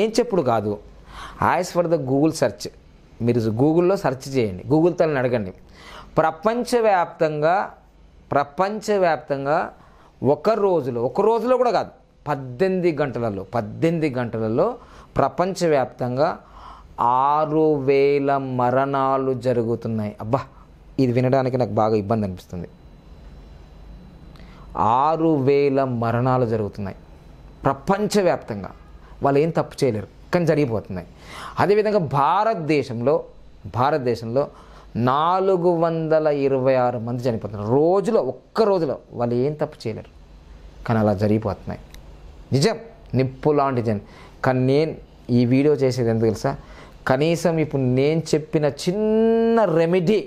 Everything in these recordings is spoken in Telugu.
నేను చెప్పుడు కాదు as per the Google search మీరు గూగుల్లో సెర్చ్ చేయండి గూగుల్ తల్లిని అడగండి ప్రపంచవ్యాప్తంగా ప్రపంచవ్యాప్తంగా ఒక రోజులో ఒక రోజులో కూడా కాదు పద్దెనిమిది గంటలలో పద్దెనిమిది గంటలలో ప్రపంచవ్యాప్తంగా ఆరు వేల మరణాలు జరుగుతున్నాయి అబ్బా ఇది వినడానికి నాకు బాగా ఇబ్బంది అనిపిస్తుంది ఆరు వేల మరణాలు జరుగుతున్నాయి ప్రపంచవ్యాప్తంగా వాళ్ళు ఏం తప్పు చేయలేరు కానీ జరిగిపోతున్నాయి అదేవిధంగా భారతదేశంలో భారతదేశంలో నాలుగు వందల ఇరవై ఆరు మంది చనిపోతున్నారు రోజులో ఒక్క రోజులో వాళ్ళు ఏం తప్పు చేయలేరు కానీ అలా జరిగిపోతున్నాయి నిజం నిప్పు లాంటి జన్ కానీ నేను ఈ వీడియో చేసేది ఎందుకు తెలుసా కనీసం ఇప్పుడు నేను చెప్పిన చిన్న రెమెడీ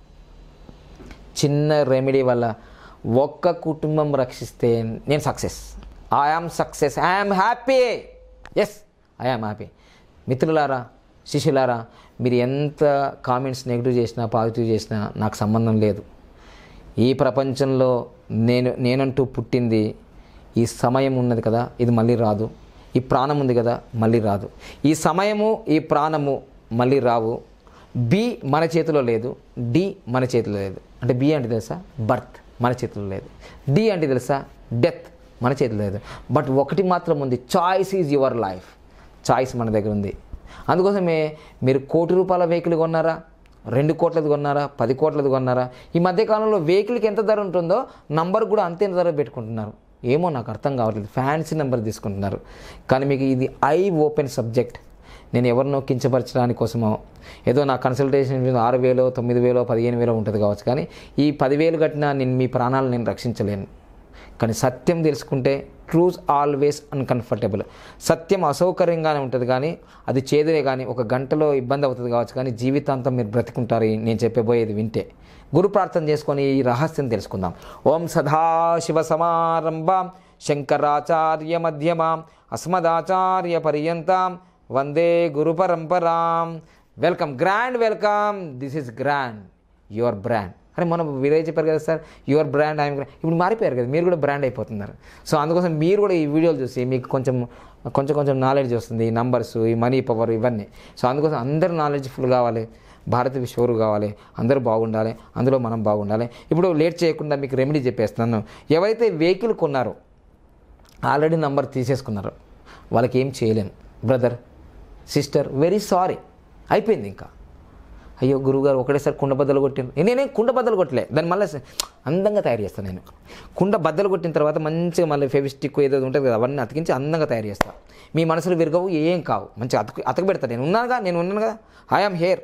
చిన్న రెమెడీ వల్ల ఒక్క కుటుంబం రక్షిస్తే నేను success I am success I am happy yes I am happy మిత్రులారా శిష్యులారా మీరు ఎంత కామెంట్స్ నెగిటివ్ చేసినా పాజిటివ్ చేసినా నాకు సంబంధం లేదు ఈ ప్రపంచంలో నేను నేనంటూ పుట్టింది ఈ సమయం ఉన్నది కదా ఇది మళ్ళీ రాదు ఈ ప్రాణం ఉంది కదా మళ్ళీ రాదు ఈ సమయము ఈ ప్రాణము మళ్ళీ రావు బి మన చేతిలో లేదు డి మన చేతిలో లేదు అంటే బి అంటే తెలుసా బర్త్ మన చేతిలో లేదు డి అంటే తెలుసా డెత్ మన చేతిలో లేదు బట్ ఒకటి మాత్రం ఉంది choice is your life choice మన దగ్గర ఉంది అందుకోసమే మీరు కోటి రూపాయల వెహికల్ కొన్నారా రెండు కోట్లది కొన్నారా పది కోట్లది కొన్నారా ఈ మధ్యకాలంలో వెహికల్కి ఎంత ధర ఉంటుందో నంబర్ కూడా అంతే ధర పెట్టుకుంటున్నారు ఏమో నాకు అర్థం కావట్లేదు ఫ్యాన్సీ నెంబర్ తీసుకుంటున్నారు కానీ మీకు ఇది ఐ ఓపెన్ సబ్జెక్ట్ నేను ఎవరినో కించపరచడానికి కోసమో ఏదో నా కన్సల్టేషన్ ఫీజు ఆరు వేలో తొమ్మిది వేలో పదిహేను వేలో ఉంటుంది కావచ్చు కానీ ఈ పదివేలు కట్టినా నేను మీ ప్రాణాలు నేను రక్షించలేను కానీ సత్యం తెలుసుకుంటే ట్రూజ్ ఆల్వేస్ అన్కంఫర్టబుల్ సత్యం అసౌకర్యంగానే ఉంటుంది కానీ అది చేదునే కానీ ఒక గంటలో ఇబ్బంది అవుతుంది కావచ్చు కానీ జీవితాంతం మీరు బ్రతికుంటారు ఈ నేను చెప్పబోయేది వింటే గురు ప్రార్థన చేసుకొని ఈ రహస్యం తెలుసుకుందాం ఓం సదాశివ సమారంభాం శంకరాచార్య మధ్యమాం అస్మదాచార్య పర్యంతం వందే గురు పరంపరాం welcome grand welcome this is grand your brand అరే మనం వీరే చెప్పారు కదా సార్ యువర్ బ్రాండ్ ఐఎమ్ ఇప్పుడు మారిపోయారు కదా మీరు కూడా బ్రాండ్ అయిపోతున్నారు సో అందుకోసం మీరు కూడా ఈ వీడియోలు చూసి మీకు కొంచెం కొంచెం కొంచెం నాలెడ్జ్ వస్తుంది ఈ నంబర్స్ ఈ మనీ పవర్ ఇవన్నీ సో అందుకోసం అందరు నాలెడ్జ్ఫుల్ కావాలి భారత విశ్వరు కావాలి అందరూ బాగుండాలి అందులో మనం బాగుండాలి ఇప్పుడు లేట్ చేయకుండా మీకు రెమెడీ చెప్పేస్తున్నాను ఎవరైతే వెహికల్ కొన్నారో ఆల్రెడీ నంబర్ తీసేసుకున్నారు వాళ్ళకి ఏం చేయలేను బ్రదర్ సిస్టర్ వెరీ సారీ అయిపోయింది ఇంకా అయ్యో గురువుగారు ఒకటేసారి కుండ బద్దలు కొట్టింది నేనేం కుండ బద్దలు కొట్టలే దాన్ని మళ్ళీ అందంగా తయారు చేస్తాను నేను కుండ బద్దలు కొట్టిన తర్వాత మంచిగా మళ్ళీ ఫెవిస్టిక్ ఏదో ఉంటుంది కదా అవన్నీ అతికించి అందంగా తయారు చేస్తాను మీ మనసులు విరగవు ఏం కావు మంచిగా అతకు అతకబెడతా నేను ఉన్నానుగా నేను ఉన్నాను కదా I am here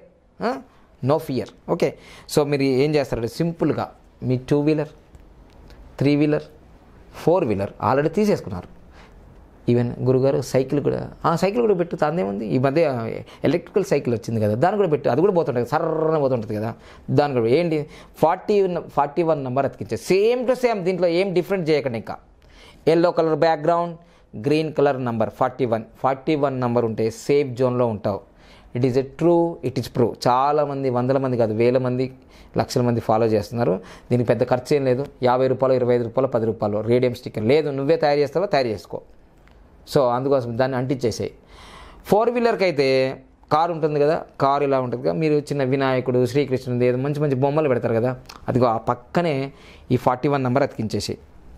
no fear okay so మీరు ఏం చేస్తారంటే సింపుల్గా మీ two wheeler three wheeler four wheeler already తీసేసుకున్నారు ఈవెన్ గురుగారు సైకిల్ కూడా ఆ సైకిల్ కూడా పెట్టు తాందేముంది ఈ మధ్య ఎలక్ట్రికల్ సైకిల్ వచ్చింది కదా దాన్ని కూడా పెట్టు అది కూడా పోతుంటుంది సర్రన పోతుంటుంది కదా దాని కూడా ఏంటి ఫార్టీ ఫార్టీ వన్ నెంబర్ అతికించే సేమ్ టు సేమ్ దీంట్లో ఏం డిఫరెంట్ చేయకండి ఇంకా yellow colour background green colour number forty one forty one number ఉంటే సేఫ్ జోన్లో ఉంటావు it is a true it is true చాలామంది వందల మంది కాదు వేల మంది లక్షల మంది ఫాలో చేస్తున్నారు దీనికి పెద్ద ఖర్చు ఏం లేదు యాభై రూపాయలు ఇరవై ఐదు రూపాయలు పది రూపాయలు రేడియం స్టిక్కర్ లేదు నువ్వే తయారు చేస్తావా తయారు చేసుకో సో అందుకోసం దాన్ని అంటించేసాయి ఫోర్ వీలర్కి అయితే కారు ఉంటుంది కదా కారు ఇలా ఉంటుంది కదా మీరు చిన్న వినాయకుడు శ్రీకృష్ణుడు ఏదో మంచి మంచి బొమ్మలు పెడతారు కదా అదిగో ఆ పక్కనే ఈ ఫార్టీ వన్ నెంబర్ అతికించేసి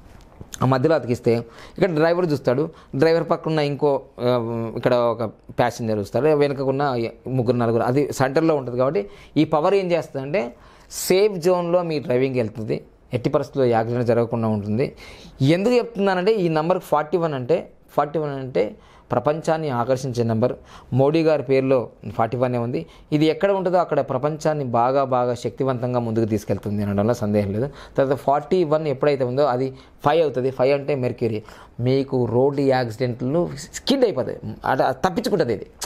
ఆ మధ్యలో అతికిస్తే ఇక్కడ డ్రైవర్ చూస్తాడు డ్రైవర్ పక్కన ఇంకో ఆ, ఇక్కడ ఒక ప్యాసింజర్ చూస్తాడు వెనుకకున్న ముగ్గురు నలుగురు అది సెంటర్లో ఉంటుంది కాబట్టి ఈ పవర్ ఏం చేస్తుందంటే సేఫ్ జోన్లో మీ డ్రైవింగ్ వెళ్తుంది ఎట్టి పరిస్థితుల్లో యాక్సిడెంట్ జరగకుండా ఉంటుంది ఎందుకు చెప్తున్నానంటే ఈ నెంబర్ ఫార్టీ వన్ అంటే ఫార్టీ వన్ అంటే ప్రపంచాన్ని ఆకర్షించే నెంబర్ మోడీ గారి పేరులో ఫార్టీ వన్ ఉంది ఇది ఎక్కడ ఉంటుందో అక్కడ ప్రపంచాన్ని బాగా బాగా శక్తివంతంగా ముందుకు తీసుకెళ్తుంది అనడంలో సందేహం లేదు తర్వాత ఫార్టీ వన్ ఎప్పుడైతే ఉందో అది ఫైవ్ అవుతుంది ఫైవ్ అంటే మెర్క్యూరీ మీకు రోడ్డు యాక్సిడెంట్లు స్కిడ్ అయిపోతాయి అట తప్పించుకుంటుంది ఇది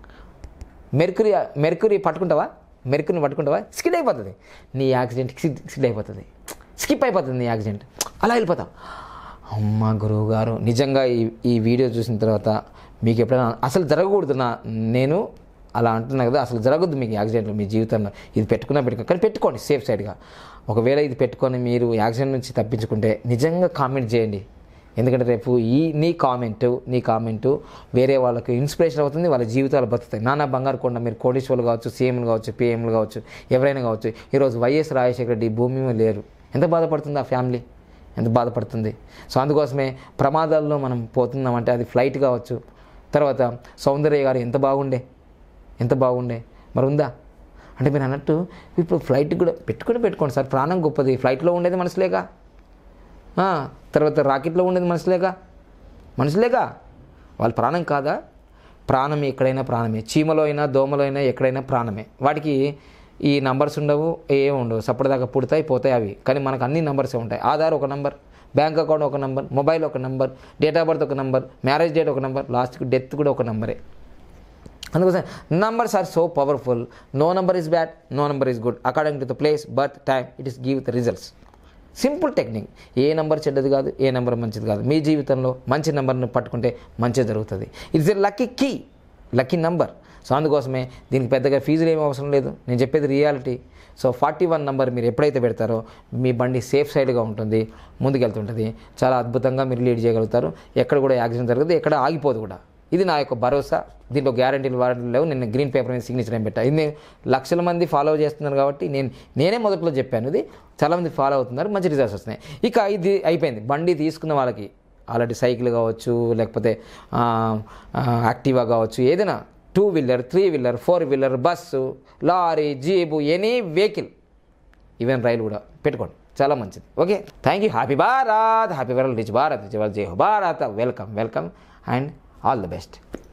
మెర్కురీ మెర్కురీ పట్టుకుంటావా మెర్కురీని పట్టుకుంటావా స్కిడ్ అయిపోతుంది నీ యాక్సిడెంట్ స్కిడ్ అయిపోతుంది స్కిప్ అయిపోతుంది నీ యాక్సిడెంట్ అలా వెళ్ళిపోతావు అమ్మ గురువు గారు నిజంగా ఈ ఈ వీడియో చూసిన తర్వాత మీకు ఎప్పుడైనా అసలు జరగకూడదు నా నేను అలా అంటున్నా కదా అసలు జరగద్దు మీకు యాక్సిడెంట్ మీ జీవితంలో ఇది పెట్టుకున్నా పెట్టుకో కానీ పెట్టుకోండి సేఫ్ సైడ్గా ఒకవేళ ఇది పెట్టుకొని మీరు యాక్సిడెంట్ నుంచి తప్పించుకుంటే నిజంగా కామెంట్ చేయండి ఎందుకంటే రేపు ఈ నీ కామెంట్ నీ కామెంటు వేరే వాళ్ళకి ఇన్స్పిరేషన్ అవుతుంది వాళ్ళ జీవితాలు బతుకుతాయి నానా బంగారు కొండ మీరు కోటీశ్వర్లు కావచ్చు సీఎంలు కావచ్చు పిఎంలు కావచ్చు ఎవరైనా కావచ్చు ఈరోజు వైఎస్ రాజశేఖర రెడ్డి ఈ భూమి మీద లేరు ఎంత బాధపడుతుంది ఆ ఫ్యామిలీ ఎంత బాధపడుతుంది సో అందుకోసమే ప్రమాదాల్లో మనం పోతున్నామంటే అది ఫ్లైట్ కావచ్చు తర్వాత సౌందర్య గారు ఎంత బాగుండే ఎంత బాగుండే మరి ఉందా అంటే మీరు అన్నట్టు ఇప్పుడు ఫ్లైట్ కూడా పెట్టుకుని పెట్టుకోండి సార్ ప్రాణం గొప్పది ఫ్లైట్లో ఉండేది మనసులేగా ఆ, తర్వాత రాకెట్లో ఉండేది మనసులేగా మనసులేగా వాళ్ళ ప్రాణం కాదా ప్రాణం ఎక్కడైనా ప్రాణమే చీమలో అయినా దోమలో అయినా ఎక్కడైనా ప్రాణమే వాటికి ఈ నంబర్స్ ఉండవు ఏం ఉండవు సప్పటిదాకా పుడతాయి పోతాయి అవి కానీ మనకు అన్ని నంబర్సే ఉంటాయి ఆధార్ ఒక నంబర్ బ్యాంక్ అకౌంట్ ఒక నంబర్ మొబైల్ ఒక నంబర్ డేట్ ఆఫ్ బర్త్ ఒక నంబర్ మ్యారేజ్ డేట్ ఒక నంబర్ లాస్ట్కి డెత్ కూడా ఒక నంబరే అందుకోసం numbers are so powerful no number is bad no number is good according to the place birth time it is give the results simple technique ఏ నెంబర్ చెడ్డది కాదు ఏ నెంబర్ మంచిది కాదు మీ జీవితంలో మంచి నెంబర్ని పట్టుకుంటే మంచి జరుగుతుంది it's a lucky key lucky number so అందుకోసమే దీనికి పెద్దగా ఫీజులు ఏమీ అవసరం లేదు నేను చెప్పేది reality so forty one number మీరు ఎప్పుడైతే పెడతారో మీ బండి సేఫ్ సైడ్గా ఉంటుంది ముందుకెళ్తుంటుంది చాలా అద్భుతంగా మీరు లీడ్ చేయగలుగుతారు ఎక్కడ కూడా యాక్సిడెంట్ జరగదు ఎక్కడ ఆగిపోదు కూడా ఇది నా యొక్క భరోసా దీంట్లో గ్యారంటీలు వారంటీలు లేవు నేను గ్రీన్ పేపర్ మీద సిగ్నేచర్ ఏం పెట్టా ఇది నేను లక్షల మంది ఫాలో చేస్తున్నారు కాబట్టి నేను నేనే మొదట్లో చెప్పాను ఇది చాలామంది ఫాలో అవుతున్నారు మంచి రిజల్ట్స్ వస్తున్నాయి ఇక ఇది అయిపోయింది బండి తీసుకున్న వాళ్ళకి ఆల్రెడీ సైకిల్ కావచ్చు లేకపోతే ఆ, ఆ, యాక్టివా కావచ్చు ఏదైనా two wheeler three wheeler four wheeler bus lorry jeep any vehicle even రైలు కూడా పెట్టుకోండి చాలా మంచిది okay thank you happy Bharat happy world rich Bharat rich world జై హో Bharat welcome welcome and all the best